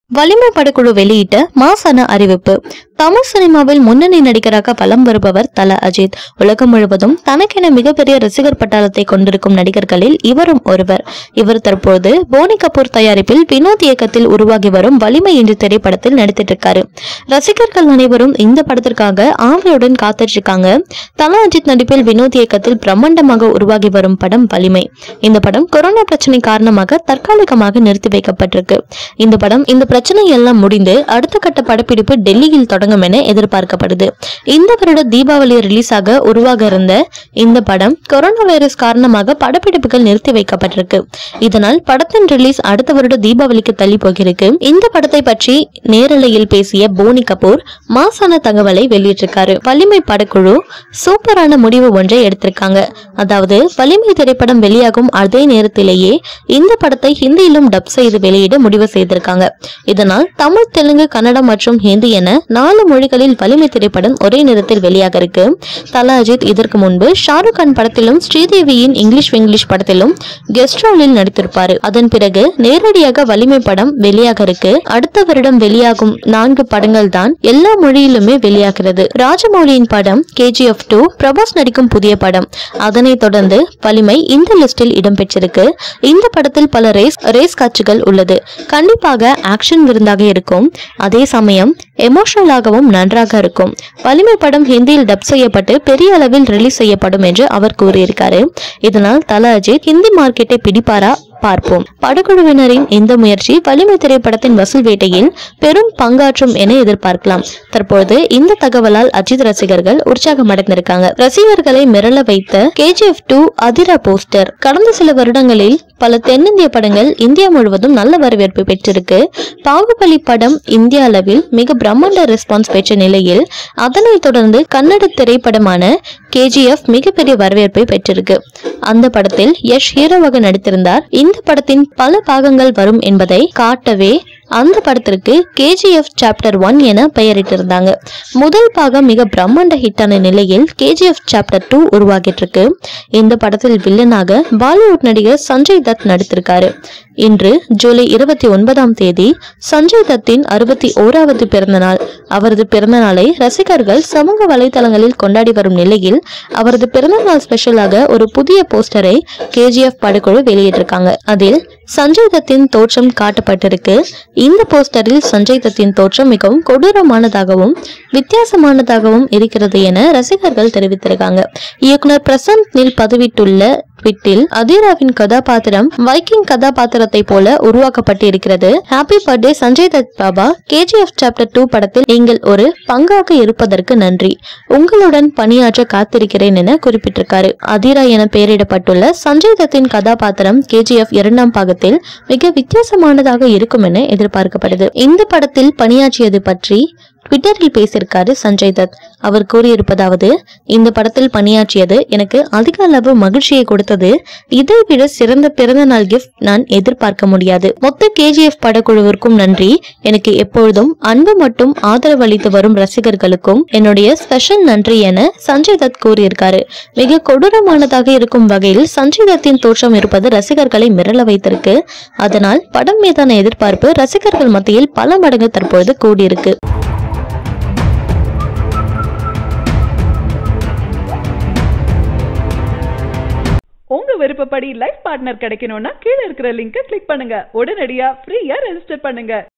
வலிமை படக்குழு வெளியிட்ட மாசான அறிவிப்பு தமிழ் சினிமாவில் முன்னணி நடிகராக வலம் வருபவர் தல அஜித் உலகம் முழுவதும் தனக்கென மிகப்பெரிய ரசிகர் பட்டாளத்தை கொண்டிருக்கும் நடிகர்களில் இவரும் ஒருவர் இவர் தற்போது போனி கபூர் தயாரிப்பில் வினோத் இயக்கத்தில் உருவாகி வரும் வலிமை என்ற திரைப்படத்தில் நடித்திட்டு இருக்காரு ரசிகர்கள் அனைவரும் இந்த படத்திற்காக ஆவலுடன் காத்துட்டு இருக்காங்க தல அஜித் நடிப்பில் வினோத் இயக்கத்தில் பிரம்மாண்டமாக உருவாகி வரும் படம் வலிமை இந்த படம் கொரோனா பிரச்சனை காரணமாக தற்காலிகமாக நிறுத்தி வைக்கப்பட்டிருக்கு இந்த படம் இந்த பிரச்சனை எல்லாம் முடிந்து அடுத்த கட்ட படப்பிடிப்பு டெல்லியில் தொடங்கும் என எதிர்பார்க்கப்படுது இந்த வருட தீபாவளி ரிலீஸ் ஆக உருவாக இருந்த இந்த படம் கொரோனா வைரஸ் காரணமாக படப்பிடிப்புகள் நிறுத்தி வைக்கப்பட்டிருக்கு இதனால் படத்தின் ரிலீஸ் அடுத்த வருட தீபாவளிக்கு தள்ளி போகிருக்கு இந்த படத்தை பற்றி நேரலையில் பேசிய போனி கபூர் மாசான தகவலை வெளியிட்டிருக்காரு வலிமை படக்குழு சூப்பரான முடிவு ஒன்றை எடுத்திருக்காங்க அதாவது வலிமை திரைப்படம் வெளியாகும் அதே நேரத்திலேயே இந்த படத்தை ஹிந்தியிலும் டப் செய்து வெளியிட முடிவு செய்திருக்காங்க இதனால் தமிழ் தெலுங்கு கன்னடம் மற்றும் ஹிந்தி என நாலு மொழிகளில் வலிமை திரைப்படம் ஒரே நேரத்தில் வெளியாக இருக்கு தல அஜித் இதற்கு முன்பு ஷாருக் கான் படத்திலும் ஸ்ரீதேவியின் இங்கிலீஷ் விங்கிலீஷ் படத்திலும் கெஸ்ட் ரோலில் நடித்திருப்பாரு அதன் பிறகு நேரடியாக வலிமை படம் வெளியாக இருக்கு அடுத்த வருடம் வெளியாகும் நான்கு படங்கள் தான் எல்லா மொழியிலுமே வெளியாகிறது ராஜமௌலியின் படம் கேஜிஎஃப் டூ பிரபாஸ் நடிக்கும் புதிய படம் அதனைத் தொடர்ந்து வலிமை இந்த லிஸ்டில் இடம்பெற்றிருக்கு இந்த படத்தில் பல ரேஸ் ரேஸ் காட்சிகள் உள்ளது கண்டிப்பாக ஆக்ஷன் விருந்தாக இருக்கும் அதே சமயம் எமோஷனலாகவும் நன்றாக இருக்கும் வலிமை படம் ஹிந்தியில் டப் செய்யப்பட்டு பெரிய அளவில் ரிலீஸ் செய்யப்படும் என்று அவர் கூறியிருக்காரு இதனால் தல அஜித் ஹிந்தி மார்க்கெட்டை பிடிப்பாரா பார்ப்போம் படக்குழுவினரின் இந்த முயற்சி வலிமை திரைப்படத்தின் வசூல் வேட்டையில் பெரும் பங்காற்றும் என எதிர்பார்க்கலாம் தற்போது இந்த தகவலால் அஜித் ரசிகர்கள் உற்சாகமடைந்திருக்காங்க ரசிகர்களை மிரள வைத்த கேஜிஎஃப் டூ அதிர போஸ்டர் கடந்த சில வருடங்களில் பல தென்னிந்திய படங்கள் இந்தியா முழுவதும் நல்ல வரவேற்பு பெற்றிருக்கு பாகுபலி படம் இந்திய அளவில் மிக பிரம்மாண்ட ரெஸ்பான்ஸ் பெற்ற நிலையில் அதனைத் தொடர்ந்து கன்னட திரைப்படமான கேஜிஎஃப் மிகப்பெரிய வரவேற்பை பெற்றிருக்கு அந்த படத்தில் யஷ் ஹீரோவாக நடித்திருந்தார் இந்த படத்தின் பல பாகங்கள் வரும் என்பதை காட்டவே அந்த படத்திற்கு கேஜிஎஃப் சாப்டர் ஒன் என பெயரிட்டிருந்தாங்க முதல் பாகம் மிக பிரம்மாண்ட ஹிட்டான நிலையில் கேஜிஎஃப் சாப்டர் டூ உருவாகிட்டு இருக்கு இந்த படத்தில் வில்லனாக பாலிவுட் நடிகர் சஞ்சய் தத் நடித்திருக்காரு இன்று ஜூலை இருபத்தி ஒன்பதாம் தேதி சஞ்சய் தத்தின் அறுபத்தி ஓராவது பிறந்த நாள் அவரது பிறந்த நாளை ரசிகர்கள் சமூக வலைதளங்களில் கொண்டாடி வரும் நிலையில் அவரது பிறந்த நாள் ஸ்பெஷலாக ஒரு புதிய போஸ்டரை கேஜிஎஃப் படக்குழு வெளியிட்டிருக்காங்க அதில் சஞ்சய் தத்தின் தோற்றம் காட்டப்பட்டிருக்கு இந்த போஸ்டரில் சஞ்சய் தத்தின் தோற்றம் மிகவும் கொடூரமானதாகவும் வித்தியாசமானதாகவும் இருக்கிறது என ரசிகர்கள் தெரிவித்திருக்காங்க இயக்குனர் பிரசன்ட் நில் பதிவிட்டுள்ள ட்விட்டில் அதிராவின் கதாபாத்திரம் வைக்கிங் கதாபாத்திரத்தை போல உருவாக்கப்பட்டு இருக்கிறது ஹாப்பி பர்த்டே சஞ்சய் தத் பாபா கேஜிஎஃப் சாப்டர் டூ படத்தில் நீங்கள் ஒரு பங்காக இருப்பதற்கு நன்றி உங்களுடன் பணியாற்ற காத்திருக்கிறேன் என குறிப்பிட்டிருக்காரு அதிரா என பெயரிடப்பட்டுள்ள சஞ்சய் தத்தின் கதாபாத்திரம் கேஜிஎஃப் இரண்டாம் பாகத்தில் மிக வித்தியாசமானதாக இருக்கும் என எதிர்பார்க்கப்படுது இந்த படத்தில் பணியாற்றியது பற்றி ட்விட்டரில் பேசியிருக்காரு சஞ்சய் தத் அவர் கூறியிருப்பதாவது இந்த படத்தில் பணியாற்றியது எனக்கு அதிக அளவு மகிழ்ச்சியை கொடுத்தது இதை விட சிறந்த பிறந்த நாள் கிஃப்ட் நான் எதிர்பார்க்க முடியாது மொத்த கேஜிஎஃப் படக்குழுவிற்கும் நன்றி எனக்கு எப்பொழுதும் அன்பு மற்றும் ஆதரவு அளித்து வரும் ரசிகர்களுக்கும் என்னுடைய ஸ்பெஷல் நன்றி என சஞ்சய் தத் கூறியிருக்காரு மிக கொடூரமானதாக இருக்கும் வகையில் சஞ்சய் தத்தின் தோற்றம் இருப்பது ரசிகர்களை மிரள வைத்திருக்கு அதனால் படம் மீதான எதிர்பார்ப்பு ரசிகர்கள் மத்தியில் பல மடங்கு தற்பொழுது கூடியிருக்கு உங்க விருப்பப்படி லைஃப் பார்ட்னர் கிடைக்கணும்னா கீழ இருக்கிற லிங்கை கிளிக் பண்ணுங்க உடனடியா ஃப்ரீயா ரெஜிஸ்டர் பண்ணுங்க